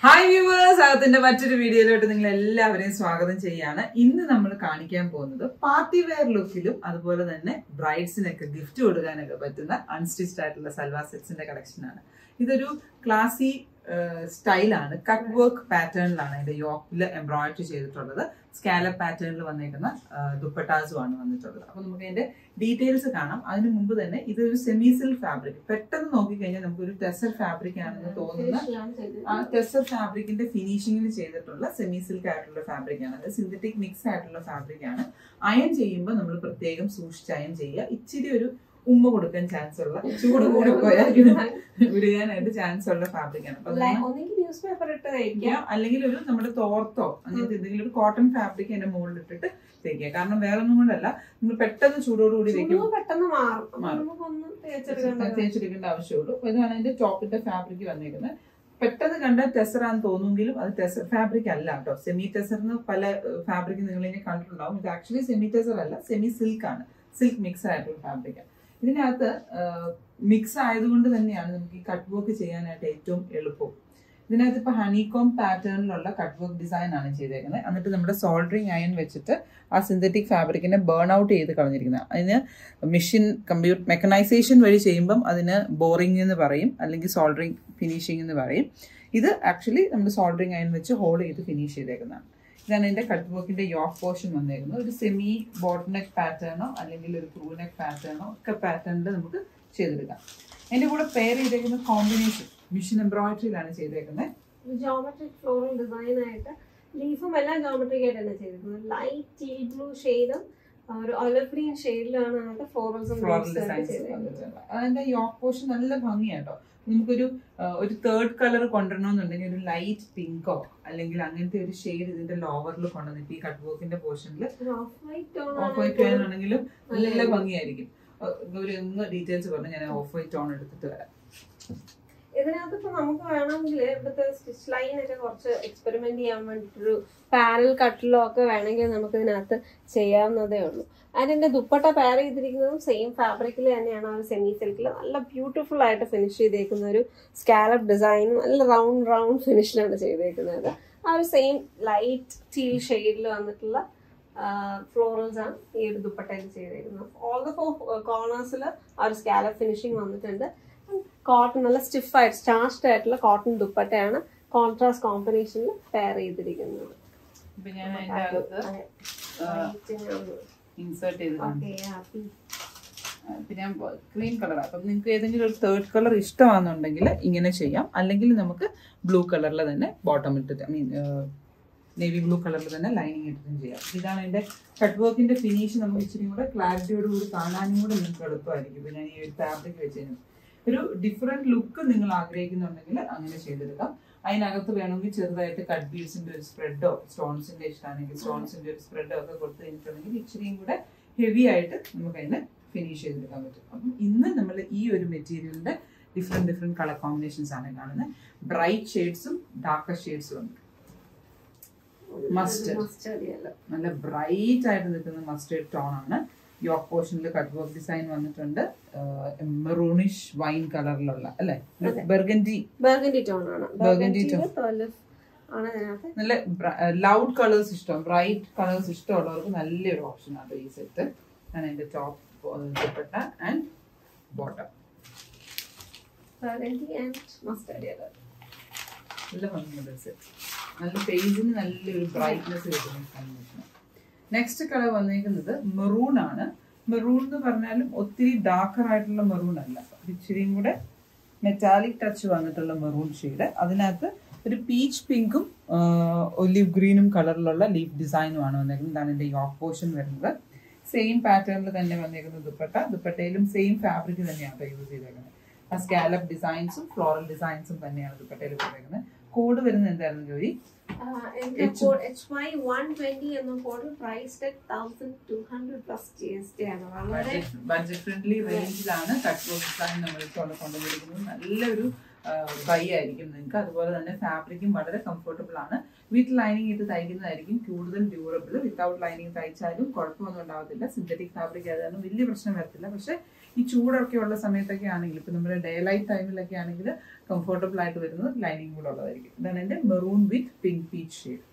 Hi viewers അകത്തിന്റെ മറ്റൊരു വീഡിയോയിലോട്ട് നിങ്ങൾ എല്ലാവരെയും സ്വാഗതം ചെയ്യാണ് ഇന്ന് നമ്മൾ കാണിക്കാൻ പോകുന്നത് പാർട്ടി വെയർ ലുക്കിലും അതുപോലെ തന്നെ ബ്രൈഡ്സിനൊക്കെ ഗിഫ്റ്റ് കൊടുക്കാനൊക്കെ പറ്റുന്ന അൺസ്റ്റിച്ച്ഡ് ആയിട്ടുള്ള സൽവാർ സെറ്റ്സിന്റെ കളക്ഷനാണ് ഇതൊരു ക്ലാസി സ്റ്റൈലാണ് കട്ട് വർക്ക് പാറ്റേണിലാണ് അതിന്റെ യോക്കിൽ എംബ്രോയിഡറി ചെയ്തിട്ടുള്ളത് സ്കാലപ്പ് പാറ്റേണിൽ വന്നേക്കുന്ന ദുപ്പട്ടാസും ആണ് വന്നിട്ടുള്ളത് അപ്പൊ നമുക്ക് അതിന്റെ ഡീറ്റെയിൽസ് കാണാം അതിനു മുമ്പ് തന്നെ ഇതൊരു സെമി സിൽക്ക് ഫാബ്രിക് പെട്ടെന്ന് നോക്കിക്കഴിഞ്ഞാൽ നമുക്കൊരു ടെസർ ഫാബ്രിക് ആണെന്ന് തോന്നുന്ന ആ ടെസർ ഫാബ്രിക്കിന്റെ ഫിനിഷിംഗിൽ ചെയ്തിട്ടുള്ള സെമി സിൽക്ക് ആയിട്ടുള്ള ഫാബ്രിക് ആണ് അത് സിന്തറ്റിക് മിക്സ് ആയിട്ടുള്ള ഫാബ്രിക് ആണ് അയൺ ചെയ്യുമ്പോൾ നമ്മൾ പ്രത്യേകം സൂക്ഷിച്ച് അയൺ ചെയ്യുക ഇച്ചിരി ഒരു ഉമ്മ കൊടുക്കാൻ ചാൻസ് ഉള്ള ചൂട് കൂടി പോയാൽ വിടുകാനായിട്ട് ചാൻസ് ഉള്ള ഫാബ്രിക് ആണ് അപ്പൊ അത് ഒന്നെങ്കിൽ ന്യൂസ് പേപ്പർ ഇട്ട് തയ്ക്കാം തേക്കുക അല്ലെങ്കിൽ ഒരു നമ്മുടെ തോർത്തോ അങ്ങനത്തെ എന്തെങ്കിലും ഒരു കോട്ടൺ ഫാബ്രിക് അതിന്റെ മുകളിൽ ഇട്ടിട്ട് തേക്കുക കാരണം വേറെ ഒന്നും കൊണ്ടല്ല നമ്മൾ പെട്ടെന്ന് ചൂടോടുകൂടി വെക്കും ചുളിവ് പെട്ടെന്ന് മാറും അപ്പൊ മാറും. നമുക്കൊന്ന് തേച്ചെടുക്കേണ്ട തേച്ചെടുക്കേണ്ട ആവശ്യമുള്ളൂ അപ്പൊ ഇതാണ് അതിന്റെ ടോപ്പിന്റെ ഫാബ്രിക് വന്നിരിക്കുന്നത് പെട്ടെന്ന് കണ്ടാൽ ടെസർ ആണെന്ന് തോന്നുമെങ്കിലും അത് ടെസർ ഫാബ്രിക് അല്ല കേട്ടോ സെമി ടെസറിന് പല ഫാബ്രിക് നിങ്ങൾ ഇനി കണ്ടിട്ടുണ്ടാവും ഇത് ആക്ച്വലി സെമി ടെസർ അല്ല സെമി സിൽക്ക് ആണ് സിൽക്ക് മിക്സ് ആയിട്ടുള്ള ഫാബ്രിക് ഇതിനകത്ത് മിക്സ് ആയതുകൊണ്ട് തന്നെയാണ് നമുക്ക് ഈ കട്ട് വർക്ക് ചെയ്യാനായിട്ട് ഏറ്റവും എളുപ്പം ഇതിനകത്ത് ഇപ്പൊ ഹണികോം പാറ്റേണിലുള്ള കട്ട് വർക്ക് ഡിസൈൻ ആണ് ചെയ്തേക്കുന്നത് എന്നിട്ട് നമ്മുടെ സോൾഡറിങ് അയൺ വെച്ചിട്ട് ആ സിന്തറ്റിക് ഫാബ്രിക്കിനെ ബേൺ ഔട്ട് ചെയ്ത് കളഞ്ഞിരിക്കുന്നത് അതിന് മെഷീൻ കമ്പ്യൂട്ടർ മെക്കനൈസേഷൻ വഴി ചെയ്യുമ്പം അതിന് ബോറിംഗ് എന്ന് പറയും അല്ലെങ്കിൽ സോൾഡറിങ് ഫിനിഷിംഗ് എന്ന് പറയും ഇത് ആക്ച്വലി നമ്മൾ സോൾഡറിങ് അയൺ വെച്ച് ഹോൾഡ് ചെയ്ത് ഫിനിഷ് ചെയ്തേക്കുന്നതാണ് ഇതാണ് ഇതിന്റെ കട്ട് വർക്കിന്റെ യോക്ക് പോർഷൻ വന്നേക്കുന്നത് ഒരു സെമി ബോട്ട് നെക്ക് പാറ്റേണോ അല്ലെങ്കിൽ ഒരു ക്രൂ നെക്ക് പാറ്റേണോ ഒക്കെ പാറ്റേണിൽ നമുക്ക് ചെയ്തെടുക്കാം അതിന്റെ കൂടെ പെയർ ചെയ്തേക്കുന്ന കോമ്പിനേഷൻ മിഷൻ എംബ്രോയിഡറിയിലാണ് ചെയ്തേക്കുന്നത് ജോമെട്രിക് ഫ്ലോറൽ ഡിസൈൻ ആയിട്ട് ലീഫും എല്ലാം ജോമെട്രിക് ആയിട്ട് തന്നെ ചെയ്തിരിക്കുന്നത് ലൈറ്റ് ടീ ബ്ലൂ ഷെയ്ഡും ഒരു ഒലവ് ഗ്രീൻ ഷെയ്ഡിലാണ് അങ്ങനത്തെ ഫ്ലോറൽസും ഫ്ലോറൽ ഡിസൈൻസ് അതിന്റെ യോക്ക് പോർഷൻ നല്ല ഭംഗിയാട്ടോ നമുക്കൊരു ആ, ഒരു തേർഡ് കളർ കൊണ്ടുവരണമെന്നുണ്ടെങ്കിൽ ഒരു ലൈറ്റ് പിങ്കോ അല്ലെങ്കിൽ അങ്ങനത്തെ ഒരു ഷെയ്ഡ് ഇതിന്റെ ലോവറിൽ കൊണ്ടുവന്നിട്ട് ഈ കട്ട് വർക്കിന്റെ പോർഷനിൽ off white off white tone ആണെങ്കിലും നല്ല ഭംഗിയായിരിക്കും ആ, ഒരു ഒന്ന് ഡീറ്റെയിൽസ് പറഞ്ഞ് ഞാൻ ഓഫ് വൈറ്റ് ടോൺ എടുത്തിട്ട് വരാം ഇതിനകത്ത് ഇപ്പൊ നമുക്ക് വേണമെങ്കിൽ ഇവിടുത്തെ സ്റ്റിച്ച് ലൈൻ ഒക്കെ കുറച്ച് എക്സ്പെരിമെന്റ് ചെയ്യാൻ വേണ്ടിട്ടൊരു പാരൽ കട്ടിലോ ഒക്കെ വേണമെങ്കിൽ നമുക്ക് ഇതിനകത്ത് ചെയ്യാവുന്നതേ ഉള്ളൂ അതിന്റെ ദുപ്പട്ട പെയർ ചെയ്തിരിക്കുന്നതും സെയിം ഫാബ്രിക്കിൽ തന്നെയാണ് ആ ഒരു സെമി സിൽക്കിൽ നല്ല ബ്യൂട്ടിഫുൾ ആയിട്ട് ഫിനിഷ് ചെയ്തേക്കുന്ന ഒരു സ്കാലപ്പ് ഡിസൈനും നല്ല റൗണ്ട് റൗണ്ട് ഫിനിഷിലാണ് ചെയ്തേക്കുന്നത് ആ ഒരു സെയിം ലൈറ്റ് ടീൽ ഷെയ്ഡിൽ വന്നിട്ടുള്ള ഫ്ലോറൽസ് ആണ് ഈ ഒരു ദുപ്പട്ടയിൽ ചെയ്തേക്കുന്നത് ഓൾ ദ ഫോർ കോർണേഴ്സിൽ ആ ഒരു സ്കാലപ്പ് ഫിനിഷിങ് വന്നിട്ടുണ്ട് കോട്ടൺ നല്ല സ്റ്റിഫായിട്ട് സ്റ്റാർച്ച്ഡ് ആയിട്ടുള്ള കോട്ടൺ ദുപ്പട്ടയാണ് കോൺട്രാസ്റ്റ് കോമ്പിനേഷനിൽ പെയർ ചെയ്തിരിക്കുന്നത് ഇപ്പൊ ഞാൻ അതിന്റെ അകത്ത് ഇൻസേർട്ട് ചെയ്ത് കാണിച്ചു. പിന്നെ ഞാൻ ക്രീം കളർ അപ്പം നിങ്ങൾക്ക് ഏതെങ്കിലും ഒരു തേർഡ് കളർ ഇഷ്ടമാണെന്നുണ്ടെങ്കിൽ ഇങ്ങനെ ചെയ്യാം അല്ലെങ്കിൽ നമുക്ക് ബ്ലൂ കളറിൽ തന്നെ ബോട്ടം ഇട്ടിട്ട് ഐ മീൻ നേവി ബ്ലൂ കളറിൽ തന്നെ ലൈനിങ് ഇട്ടിട്ടും ചെയ്യാം ഇതാണ് അതിന്റെ കട്ട് വർക്കിന്റെ ഫിനിഷ് നമുക്ക് ഇച്ചിരി കൂടെ ക്ലാരിറ്റിയോട് കൂടി കാണാനും കൂടെ നിങ്ങൾക്ക് എളുപ്പമായിരിക്കും ഇപ്പൊ ഞാൻ ഈ ഒരു ഫാബ്രിക് വെച്ചതിനും ഒരു ഡിഫറെന്റ് ലുക്ക് നിങ്ങൾ ആഗ്രഹിക്കുന്നുണ്ടെങ്കിൽ അങ്ങനെ ചെയ്തെടുക്കാം അതിനകത്ത് വേണമെങ്കിൽ ചെറുതായിട്ട് കട്ട് ബീഡ്സിന്റെ ഒരു സ്പ്രെഡോ സ്റ്റോൺസിന്റെ ഇഷ്ടമാണെങ്കിൽ സ്റ്റോൺസിന്റെ ഒരു സ്പ്രെഡോ ഒക്കെ കൊടുത്തു കഴിഞ്ഞിട്ടുണ്ടെങ്കിൽ ഇച്ചിരിയും കൂടെ ഹെവി ആയിട്ട് നമുക്ക് അതിനെ ഫിനിഷ് ചെയ്തെടുക്കാൻ പറ്റും അപ്പം ഇന്ന് നമ്മൾ ഈ ഒരു മെറ്റീരിയലിന്റെ ഡിഫറെന്റ് ഡിഫറെന്റ് കളർ കോമ്പിനേഷൻസ് ആണ് കാണുന്നത് ബ്രൈറ്റ് ഷെയ്ഡ്സും ഡാർക്കർ ഷെയ്ഡ്സും ഉണ്ട് Mustard. നല്ല ബ്രൈറ്റ് ആയിട്ട് നിൽക്കുന്ന മസ്റ്റേർഡ് ടോൺ ആണ് യോക്ക് പോർഷനിൽ കട്ട് വർക്ക് ഡിസൈൻ വന്നിട്ടുണ്ട് മെറൂണിഷ് വൈൻ കളറിലുള്ള അല്ലെ ബെർഗൻഡി ബർഗൻഡി ടോൺ ആണ് Burgundy tone. ആണ് ഇതിനകത്ത് നല്ല ലൗഡ് കളേഴ്സ് ഇഷ്ടം ബ്രൈറ്റ് കളേഴ്സ് ഇഷ്ടമുള്ളവർക്ക് നല്ലൊരു ഓപ്ഷൻ ആണ് ഈ സെറ്റ് ആണ് എന്റെ top dupatta and bottom burgundy and mustard yellow നല്ല ഭംഗിയുണ്ട് സെറ്റ് നല്ല പേജിന് നല്ലൊരു ബ്രൈറ്റ്നെസ് കിട്ടുന്ന കോമ്പിനേഷൻ നെക്സ്റ്റ് കളർ വന്നിരിക്കുന്നത് മെറൂൺ ആണ് മെറൂൺ എന്ന് പറഞ്ഞാലും ഒത്തിരി ഡാർക്കർ ആയിട്ടുള്ള മെറൂൺ അല്ല ഒരു ഇച്ചിരിയും കൂടെ മെറ്റാലിക് ടച്ച് വന്നിട്ടുള്ള മെറൂൺ ഷെയ്ഡ് അതിനകത്ത് ഒരു പീച്ച് പിങ്കും ഒലിവ് ഗ്രീനും കളറിലുള്ള ലീഫ് ഡിസൈനുമാണ് വന്നേക്കുന്നത് ഇതാണ് എൻ്റെ യോക്ക് പോർഷൻ വരുന്നത് സെയിം പാറ്റേണിൽ തന്നെ വന്നേക്കുന്ന ദുപ്പട്ട ദുപ്പട്ടയിലും സെയിം ഫാബ്രിക് തന്നെയാണ് യൂസ് ചെയ്തേക്കുന്നത് ആ സ്കാലപ്പ് ഡിസൈൻസും ഫ്ലോറൽ ഡിസൈൻസും തന്നെയാണ് ദുപ്പട്ടയിൽ കൊടുത്തേക്കുന്നത് കോഡ് വരുന്നത് എന്തായിരുന്നു ജോലി എച്ച് വൈ വൺ ട്വന്റി എന്ന code price thousand two hundred plus G S T ആണ് വളരെ ബഡ്ജറ്റ് ഫ്രണ്ട്ലി റേഞ്ചിലാണ് കട്ട് വർക്ക് ഡിസൈൻ നമ്മൾ ഇപ്പോൾ കൊണ്ടുവന്നിരിക്കുന്നത് നല്ലൊരു ബൈ ആയിരിക്കും നിങ്ങൾക്ക് അതുപോലെ തന്നെ ഫാബ്രിക്കും വളരെ കംഫർട്ടബിൾ ആണ് വീട്ടിൽ ലൈനിങ് ഇട്ട് തയ്ക്കുന്നതായിരിക്കും കൂടുതൽ ഡ്യൂറബിൾ വിത്തൗട്ട് ലൈനിങ് തയ്ച്ചാലും കുഴപ്പമൊന്നും ഉണ്ടാവത്തില്ല സിന്തറ്റിക് ഫാബ്രിക് ആയതാണ് വലിയ പ്രശ്നം വരത്തില്ല പക്ഷെ ഈ ചൂടൊക്കെ ഉള്ള സമയത്തൊക്കെ ആണെങ്കിൽ ഇപ്പൊ നമ്മുടെ ഡേ ലൈറ്റ് ടൈമിലൊക്കെ ആണെങ്കിൽ കംഫർട്ടബിൾ ആയിട്ട് വരുന്നത് ലൈനിങ് കൂടെ ഉള്ളതായിരിക്കും ഇതാണ് എന്റെ maroon with pink peach shade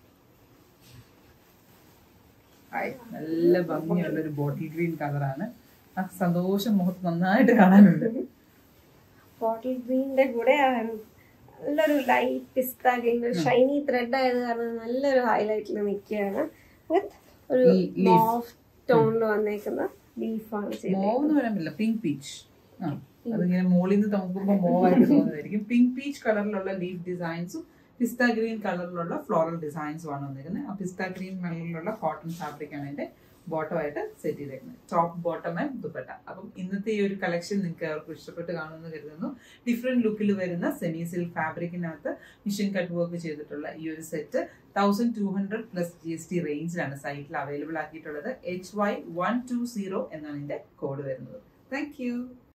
hi നല്ല ഭംഗിയുള്ള ഒരു ബോട്ടിൽ ഗ്രീൻ കളറാണ് ആ സന്തോഷം മുഖത്ത് നന്നായിട്ട് കാണാനുണ്ട് ബോട്ടിൽ ഗ്രീനിന്റെ കൂടെ ആ നല്ലൊരു light pista green shiny thread ആയത് കാരണം നല്ലൊരു ഹൈലൈറ്റിൽ നിൽക്കുകയാണ് വിത്ത് ഒരു ഈ leaf. മോഫ് ടോണിൽ വന്നേക്കുന്ന ലീഫാണ് ചെയ്തത് മോവ് എന്ന് പറയാൻ പറ്റില്ല പിങ്ക് പീച്ച് ആ അതിങ്ങനെ മുകളിൽ നിന്ന് നോക്കുമ്പോൾ മോവായിട്ട് തോന്നുന്നതായിരിക്കും പിങ്ക് പീച്ച് കളറിലുള്ള ലീഫ് ഡിസൈൻസും പിസ്ത ഗ്രീൻ കളറിലുള്ള ഫ്ലോറൽ ഡിസൈൻസും ആണ് വന്നിരിക്കുന്നത് ആ പിസ്ത ഗ്രീൻ കളറിലുള്ള കോട്ടൺ ഫാബ്രിക് ആണ് എന്റെ ബോട്ടം ആയിട്ട് സെറ്റ് ചെയ്തേക്കുന്നത് ടോപ്പ് ബോട്ടം ആൻഡ് ദുപ്പട്ട അപ്പം ഇന്നത്തെ ഈ ഒരു കളക്ഷൻ നിങ്ങൾക്ക് അവർക്ക് ഇഷ്ടപ്പെട്ട് കാണുമെന്ന് കരുതുന്നു ഡിഫറെന്റ് ലുക്കിൽ വരുന്ന സെമി സിൽക്ക് ഫാബ്രിക്കിനകത്ത് മിഷൻ കട്ട് വർക്ക് ചെയ്തിട്ടുള്ള ഈ ഒരു set thousand two hundred plus G S T റേഞ്ചിലാണ് സൈറ്റിൽ അവൈലബിൾ ആക്കിയിട്ടുള്ളത് H Y one two zero എന്നാണ് ഇതിന്റെ കോഡ് വരുന്നത് താങ്ക് യു